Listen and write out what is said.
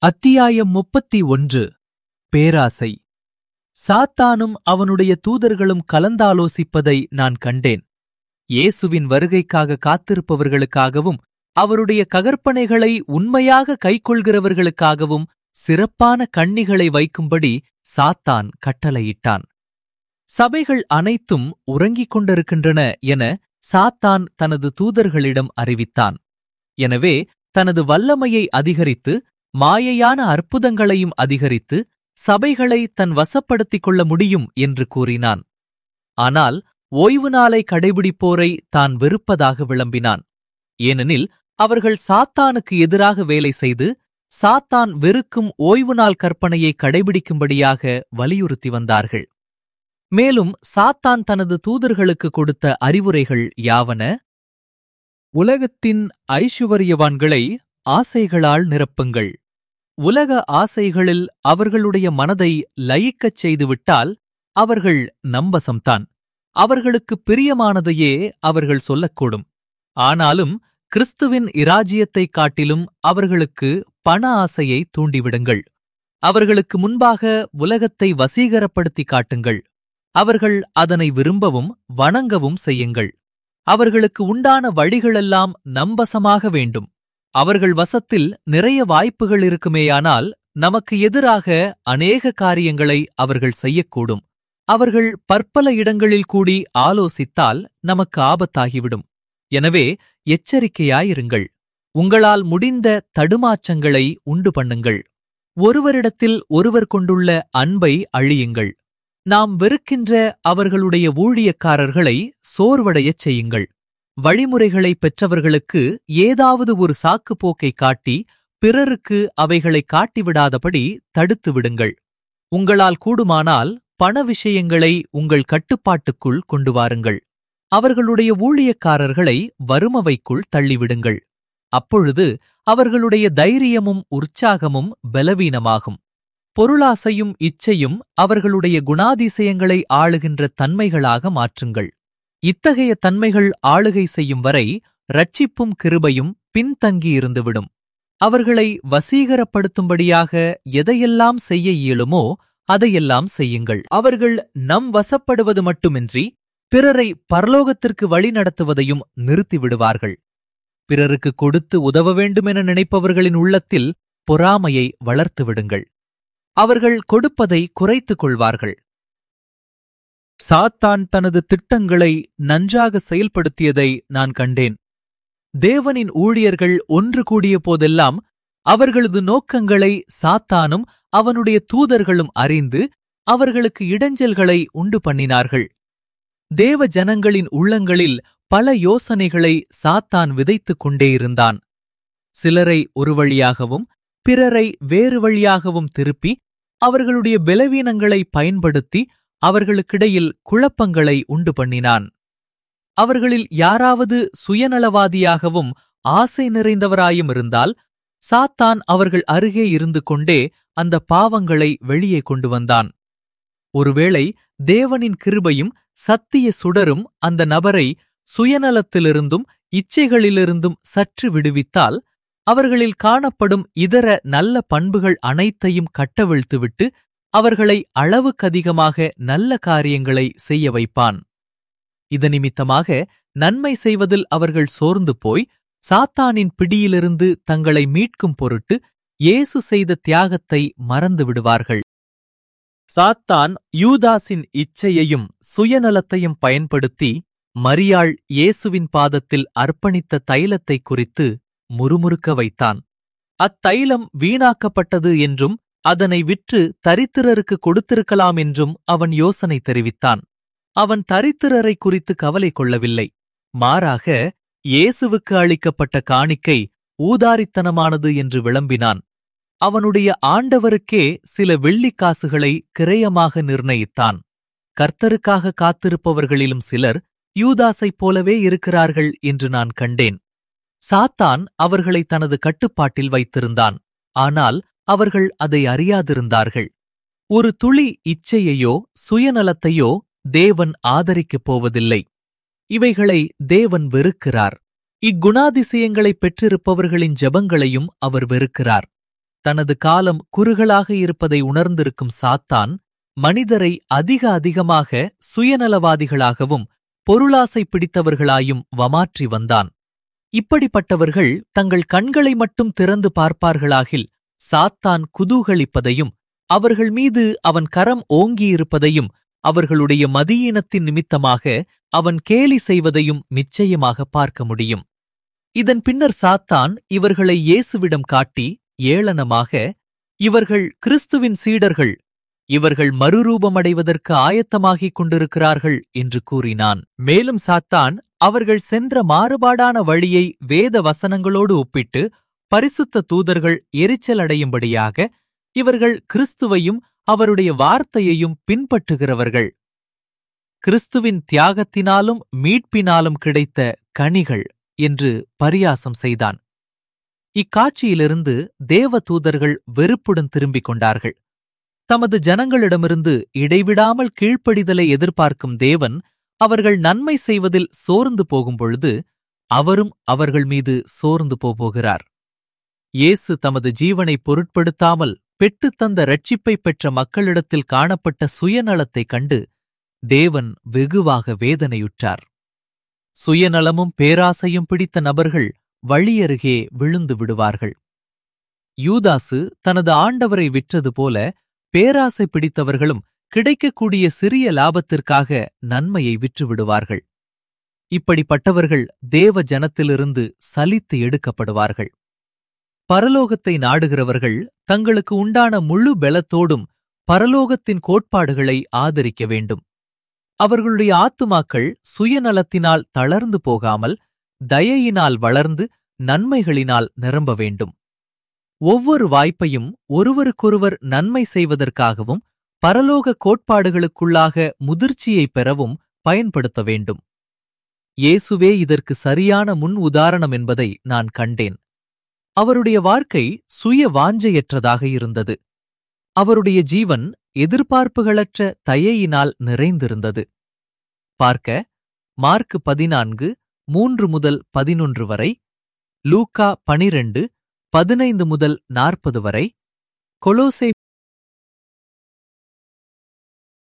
அத்தியாயம் முப்பத்தி ஒன்று பேராசை சாத்தானும் அவனுடைய தூதர்களும் கலந்தாலோசிப்பதை நான் கண்டேன் இயேசுவின் வருகைக்காக காத்திருப்பவர்களுக்காகவும் அவருடைய ககற்பனைகளை உண்மையாக கைக்கொள்கிறவர்களுக்காகவும் சிறப்பான கண்ணிகளை வைக்கும்படி சாத்தான் கட்டளையிட்டான் சபைகள் அனைத்தும் உறங்கிக் கொண்டிருக்கின்றன என சாத்தான் தனது தூதர்களிடம் அறிவித்தான் எனவே தனது வல்லமையை அதிகரித்து மாயையான அற்புதங்களையும் அதிகரித்து சபைகளை தன் வசப்படுத்திக் கொள்ள முடியும் என்று கூறினான் ஆனால் ஓய்வு நாளை கடைபிடிப்போரை தான் வெறுப்பதாக விளம்பினான் ஏனெனில் அவர்கள் சாத்தானுக்கு எதிராக வேலை செய்து சாத்தான் வெறுக்கும் ஓய்வு நாள் கற்பனையை கடைபிடிக்கும்படியாக வலியுறுத்தி வந்தார்கள் மேலும் சாத்தான் தனது தூதர்களுக்கு கொடுத்த அறிவுரைகள் யாவன உலகத்தின் ஐசுவரியவான்களை ஆசைகளால் நிரப்புங்கள் உலக ஆசைகளில் அவர்களுடைய மனதை லயிக்கச் செய்துவிட்டால் அவர்கள் நம்பசம்தான் அவர்களுக்கு பிரியமானதையே அவர்கள் சொல்லக்கூடும் ஆனாலும் கிறிஸ்துவின் இராஜ்யத்தைக் காட்டிலும் அவர்களுக்கு பண ஆசையை தூண்டிவிடுங்கள் அவர்களுக்கு முன்பாக உலகத்தை வசீகரப்படுத்தி காட்டுங்கள் அவர்கள் அதனை விரும்பவும் வணங்கவும் செய்யுங்கள் அவர்களுக்கு உண்டான வழிகளெல்லாம் நம்பசமாக வேண்டும் அவர்கள் வசத்தில் நிறைய வாய்ப்புகள் இருக்குமேயானால் நமக்கு எதிராக அநேக காரியங்களை அவர்கள் செய்யக்கூடும் அவர்கள் பற்பல இடங்களில் கூடி ஆலோசித்தால் நமக்கு ஆபத்தாகிவிடும் எனவே எச்சரிக்கையாயிருங்கள் உங்களால் முடிந்த தடுமாற்றங்களை உண்டு பண்ணுங்கள் ஒருவரிடத்தில் ஒருவர் கொண்டுள்ள அன்பை அழியுங்கள் நாம் வெறுக்கின்ற அவர்களுடைய ஊழியக்காரர்களை சோர்வடையச் செய்யுங்கள் வழிமுறைகளை பெற்றவர்களுக்கு ஏதாவது ஒரு சாக்கு போக்கை காட்டி பிறருக்கு அவைகளை காட்டிவிடாதபடி தடுத்து விடுங்கள் உங்களால் கூடுமானால் பண விஷயங்களை உங்கள் கட்டுப்பாட்டுக்குள் கொண்டு வாருங்கள் அவர்களுடைய ஊழியக்காரர்களை வறுமவைக்குள் தள்ளிவிடுங்கள் அப்பொழுது அவர்களுடைய தைரியமும் உற்சாகமும் பலவீனமாகும் பொருளாசையும் இச்சையும் அவர்களுடைய குணாதிசயங்களை ஆளுகின்ற தன்மைகளாக மாற்றுங்கள் இத்தகைய தன்மைகள் ஆளுகை செய்யும் வரை ரட்சிப்பும் கிருபையும் பின்தங்கியிருந்துவிடும் அவர்களை வசீகரப்படுத்தும்படியாக எதையெல்லாம் செய்ய இயலுமோ அதையெல்லாம் செய்யுங்கள் அவர்கள் நம் வசப்படுவது மட்டுமின்றி பிறரை பரலோகத்திற்கு வழிநடத்துவதையும் நிறுத்திவிடுவார்கள் பிறருக்கு கொடுத்து உதவ வேண்டுமென நினைப்பவர்களின் உள்ளத்தில் பொறாமையை வளர்த்துவிடுங்கள் அவர்கள் கொடுப்பதை குறைத்துக் கொள்வார்கள் சாத்தான் தனது திட்டங்களை நன்றாக செயல்படுத்தியதை நான் கண்டேன் தேவனின் ஊழியர்கள் ஒன்று கூடிய போதெல்லாம் அவர்களது நோக்கங்களை சாத்தானும் அவனுடைய தூதர்களும் அறிந்து அவர்களுக்கு இடைஞ்சல்களை உண்டு பண்ணினார்கள் தேவ ஜனங்களின் உள்ளங்களில் பல யோசனைகளை சாத்தான் விதைத்துக் கொண்டேயிருந்தான் சிலரை ஒரு வழியாகவும் பிறரை வேறு வழியாகவும் திருப்பி அவர்களுடைய பலவீனங்களை பயன்படுத்தி அவர்களுக்கிடையில் குழப்பங்களை உண்டு பண்ணினான் அவர்களில் யாராவது சுயநலவாதியாகவும் ஆசை நிறைந்தவராயும் இருந்தால் சாத்தான் அவர்கள் அருகே இருந்து கொண்டே அந்த பாவங்களை வெளியே கொண்டு வந்தான் ஒருவேளை தேவனின் கிருபையும் சத்திய சுடரும் அந்த நபரை சுயநலத்திலிருந்தும் இச்சைகளிலிருந்தும் சற்று விடுவித்தால் அவர்களில் காணப்படும் இதர நல்ல பண்புகள் அனைத்தையும் கட்டவிழ்த்துவிட்டு அவர்களை அளவுக்கதிகமாக நல்ல காரியங்களை செய்ய வைப்பான் இதனிமித்தமாக நன்மை செய்வதில் அவர்கள் சோர்ந்து போய் சாத்தானின் பிடியிலிருந்து தங்களை மீட்கும் பொருட்டு இயேசு செய்த தியாகத்தை மறந்து விடுவார்கள் சாத்தான் யூதாஸின் இச்சையையும் சுயநலத்தையும் பயன்படுத்தி மரியாள் இயேசுவின் பாதத்தில் அர்ப்பணித்த தைலத்தை குறித்து முறுமுறுக்க வைத்தான் அத்தைலம் வீணாக்கப்பட்டது என்றும் அதனை விற்று தரித்திரருக்கு கொடுத்திருக்கலாம் என்றும் அவன் யோசனை தெரிவித்தான் அவன் தரித்திரரை குறித்து கவலை கொள்ளவில்லை மாறாக இயேசுவுக்கு அளிக்கப்பட்ட காணிக்கை ஊதாரித்தனமானது என்று விளம்பினான் அவனுடைய ஆண்டவருக்கே சில வெள்ளிக்காசுகளை கிரயமாக நிர்ணயித்தான் கர்த்தருக்காக காத்திருப்பவர்களிலும் சிலர் யூதாசைப் போலவே இருக்கிறார்கள் என்று நான் கண்டேன் சாத்தான் அவர்களை தனது கட்டுப்பாட்டில் வைத்திருந்தான் ஆனால் அவர்கள் அதை அறியாதிருந்தார்கள் ஒரு துளி இச்சையையோ சுயநலத்தையோ தேவன் ஆதரிக்கப் போவதில்லை இவைகளை தேவன் வெறுக்கிறார் இக்குணாதிசயங்களைப் பெற்றிருப்பவர்களின் ஜெபங்களையும் அவர் வெறுக்கிறார் தனது காலம் குறுகலாக இருப்பதை உணர்ந்திருக்கும் சாத்தான் மனிதரை அதிக அதிகமாக சுயநலவாதிகளாகவும் பொருளாசை பிடித்தவர்களாயும் வமாற்றி வந்தான் இப்படிப்பட்டவர்கள் தங்கள் கண்களை மட்டும் திறந்து பார்ப்பார்களாகில் சாத்தான் குதூகலிப்பதையும் அவர்கள் மீது அவன் கரம் ஓங்கியிருப்பதையும் அவர்களுடைய மதியீனத்தின் நிமித்தமாக அவன் கேலி செய்வதையும் நிச்சயமாக பார்க்க முடியும் இதன் பின்னர் சாத்தான் இவர்களை இயேசுவிடம் காட்டி ஏளனமாக இவர்கள் கிறிஸ்துவின் சீடர்கள் இவர்கள் மறுரூபமடைவதற்கு ஆயத்தமாகிக் கொண்டிருக்கிறார்கள் என்று கூறினான் மேலும் சாத்தான் அவர்கள் சென்ற மாறுபாடான வழியை வேத வசனங்களோடு ஒப்பிட்டு பரிசுத்த தூதர்கள் எரிச்சலடையும்படியாக இவர்கள் கிறிஸ்துவையும் அவருடைய வார்த்தையையும் பின்பற்றுகிறவர்கள் கிறிஸ்துவின் தியாகத்தினாலும் மீட்பினாலும் கிடைத்த கனிகள் என்று பரியாசம் செய்தான் இக்காட்சியிலிருந்து தேவ தூதர்கள் வெறுப்புடன் திரும்பிக் கொண்டார்கள் தமது ஜனங்களிடமிருந்து இடைவிடாமல் கீழ்ப்படிதலை எதிர்பார்க்கும் தேவன் அவர்கள் நன்மை செய்வதில் சோர்ந்து போகும்பொழுது அவரும் அவர்கள் மீது சோர்ந்து போகிறார் இயேசு தமது ஜீவனை பொருட்படுத்தாமல் பெற்றுத்தந்த ரட்சிப்பை பெற்ற மக்களிடத்தில் காணப்பட்ட சுயநலத்தைக் கண்டு தேவன் வெகுவாக வேதனையுற்றார் சுயநலமும் பேராசையும் பிடித்த நபர்கள் வழியருகே விழுந்து விடுவார்கள் யூதாசு தனது ஆண்டவரை விற்றது போல பேராசை பிடித்தவர்களும் கிடைக்கக்கூடிய சிறிய லாபத்திற்காக நன்மையை விற்று விடுவார்கள் இப்படிப்பட்டவர்கள் தேவ ஜனத்திலிருந்து சலித்து எடுக்கப்படுவார்கள் பரலோகத்தை நாடுகிறவர்கள் தங்களுக்கு உண்டான முழு பலத்தோடும் பரலோகத்தின் கோட்பாடுகளை ஆதரிக்க வேண்டும் அவர்களுடைய ஆத்துமாக்கள் சுயநலத்தினால் தளர்ந்து போகாமல் தயையினால் வளர்ந்து நன்மைகளினால் நிரம்ப வேண்டும் ஒவ்வொரு வாய்ப்பையும் ஒருவருக்கொருவர் நன்மை செய்வதற்காகவும் பரலோக கோட்பாடுகளுக்குள்ளாக முதிர்ச்சியைப் பெறவும் பயன்படுத்த வேண்டும் இயேசுவே இதற்கு சரியான முன் உதாரணம் என்பதை நான் கண்டேன் அவருடைய வாழ்க்கை சுய வாஞ்சையற்றதாக இருந்தது அவருடைய ஜீவன் எதிர்பார்ப்புகளற்ற தயையினால் நிறைந்திருந்தது பார்க்க மார்க்கு பதினான்கு மூன்று முதல் பதினொன்று வரை லூக்கா பனிரெண்டு பதினைந்து முதல் நாற்பது வரை கொலோசே